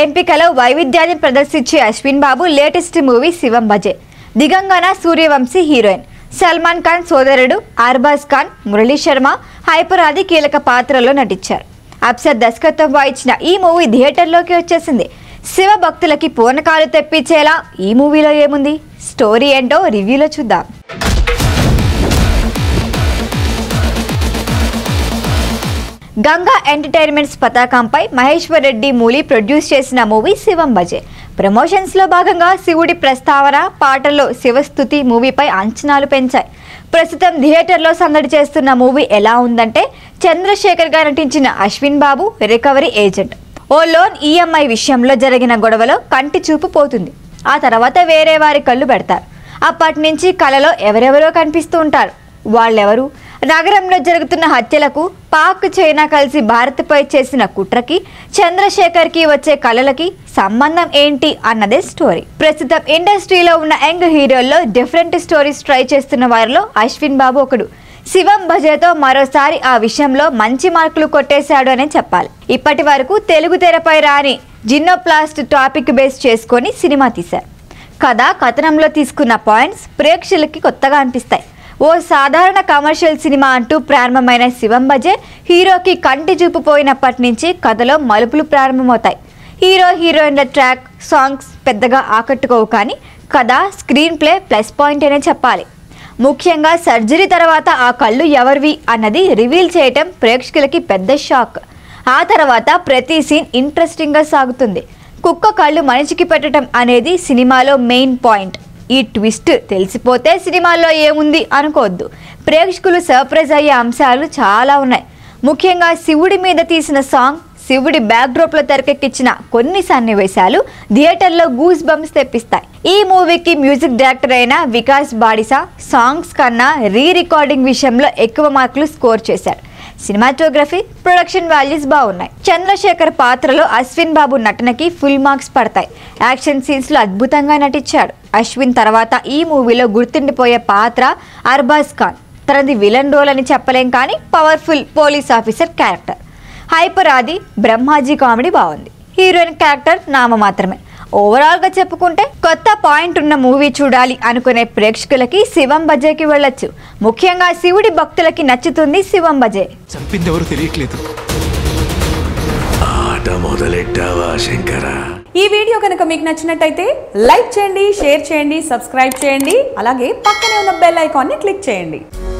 ఎంపికలో వైవిధ్యాన్ని ప్రదర్శించే Ashwin Babu latest movie Shivam Bhaje Digangana Suryavanshi heroine Salman Khan సోదరుడు అర్బాజ్ ఖాన్ మురళీ శర్మ హైపరాది కీలక పాత్రలో నటించారు అప్సర్ దర్శకత్వం వహించిన ఈ మూవీ థియేటర్లోకి వచ్చేసింది శివ భక్తులకి పూనకాలు తెప్పించేలా ఈ మూవీలో ఏముంది స్టోరీ ఏంటో రివ్యూలో చూద్దాం గంగా ఎంటర్టైన్మెంట్స్ పతాకంపై మహేశ్వర్ రెడ్డి మూలి ప్రొడ్యూస్ చేసిన మూవీ శివం బజే ప్రమోషన్స్ లో భాగంగా శివుడి ప్రస్తావన పాటల్లో శివస్థుతి మూవీపై అంచనాలు పెంచాయి ప్రస్తుతం థియేటర్లో సందడి చేస్తున్న మూవీ ఎలా ఉందంటే చంద్రశేఖర్ గా నటించిన అశ్విన్ బాబు రికవరీ ఏజెంట్ ఓ లోన్ ఈఎంఐ విషయంలో జరిగిన గొడవలో కంటి చూపు పోతుంది ఆ తర్వాత వేరే వారి కళ్ళు పెడతారు అప్పటి నుంచి కలలో ఎవరెవరో కనిపిస్తూ ఉంటారు వాళ్ళెవరు నగరంలో జరుగుతున్న హత్యలకు పాక్ చైనా కలిసి భారత్పై చేసిన కుట్రకి చంద్రశేఖర్కి వచ్చే కళలకి సంబంధం ఏంటి అన్నదే స్టోరీ ప్రస్తుతం ఇండస్ట్రీలో ఉన్న యంగ్ హీరోల్లో డిఫరెంట్ స్టోరీస్ ట్రై చేస్తున్న వారిలో అశ్విన్ బాబు ఒకడు శివం భజేతో మరోసారి ఆ విషయంలో మంచి మార్కులు కొట్టేశాడు అనే చెప్పాలి ఇప్పటి వరకు తెలుగు తెరపై రాని జిన్నోప్లాస్ట్ టాపిక్ బేస్ చేసుకొని సినిమా తీశారు కథ కథనంలో తీసుకున్న పాయింట్స్ ప్రేక్షకులకి కొత్తగా అనిపిస్తాయి ఓ సాధారణ కమర్షియల్ సినిమా అంటూ ప్రారంభమైన శివం బజే హీరోకి కంటి చూపు పోయినప్పటి నుంచి కథలో మలుపులు ప్రారంభమవుతాయి హీరో హీరోయిన్ల ట్రాక్ సాంగ్స్ పెద్దగా ఆకట్టుకోవు కానీ కథ స్క్రీన్ ప్లే ప్లస్ పాయింట్ అనే చెప్పాలి ముఖ్యంగా సర్జరీ తర్వాత ఆ కళ్ళు ఎవరివి అన్నది రివీల్ చేయటం ప్రేక్షకులకి పెద్ద షాక్ ఆ తర్వాత ప్రతి సీన్ ఇంట్రెస్టింగ్గా సాగుతుంది కుక్క కళ్ళు మనిషికి పెట్టడం అనేది సినిమాలో మెయిన్ పాయింట్ ఈ ట్విస్ట్ తెలిసిపోతే సినిమాలో ఏముంది అనుకోవద్దు ప్రేక్షకులు సర్ప్రైజ్ అయ్యే అంశాలు చాలా ఉన్నాయి ముఖ్యంగా శివుడి మీద తీసిన సాంగ్ శివుడి బ్యాక్డ్రాప్ లో తెరకెక్కించిన కొన్ని సన్నివేశాలు థియేటర్లో గూస్ బంప్స్ తెప్పిస్తాయి ఈ మూవీకి మ్యూజిక్ డైరెక్టర్ అయిన వికాస్ బాడిసా సాంగ్స్ కన్నా రీ రికార్డింగ్ విషయంలో ఎక్కువ మార్కులు స్కోర్ చేశారు సినిమాటోగ్రఫీ ప్రొడక్షన్ వాల్యూస్ బాగున్నాయి చంద్రశేఖర్ పాత్రలో అశ్విన్ బాబు నటనకి ఫుల్ మార్క్స్ పడతాయి యాక్షన్ సీన్స్ లో అద్భుతంగా నటించాడు అశ్విన్ తర్వాత ఈ మూవీలో గుర్తుండిపోయే పాత్ర అర్బాజ్ ఖాన్ తనది విలన్ రోల్ అని చెప్పలేం కానీ powerful police officer character hyper Aadi Brahmaji comedy బాగుంది హీరోయిన్ క్యారెక్టర్ నామ మాత్రమే ఓవరాల్ గా చెప్పుకుంటే కొత్త పాయింట్ ఉన్న మూవీ చూడాలి అనుకునే ప్రేక్షకులకి శివం బజేకి వెళ్ళొచ్చు ముఖ్యంగా శివుడి భక్తులకి నచ్చుతుంది శివం బజే చంపింది ఎవరు తెలియట్లేదు ఆట మొదలెట్టావా శంకరా ఈ వీడియో కనుక మీకు నచ్చినట్టయితే లైక్ చేయండి షేర్ చేయండి సబ్స్క్రైబ్ చేయండి అలాగే పక్కనే ఉన్న బెల్ ఐకాన్ని క్లిక్ చేయండి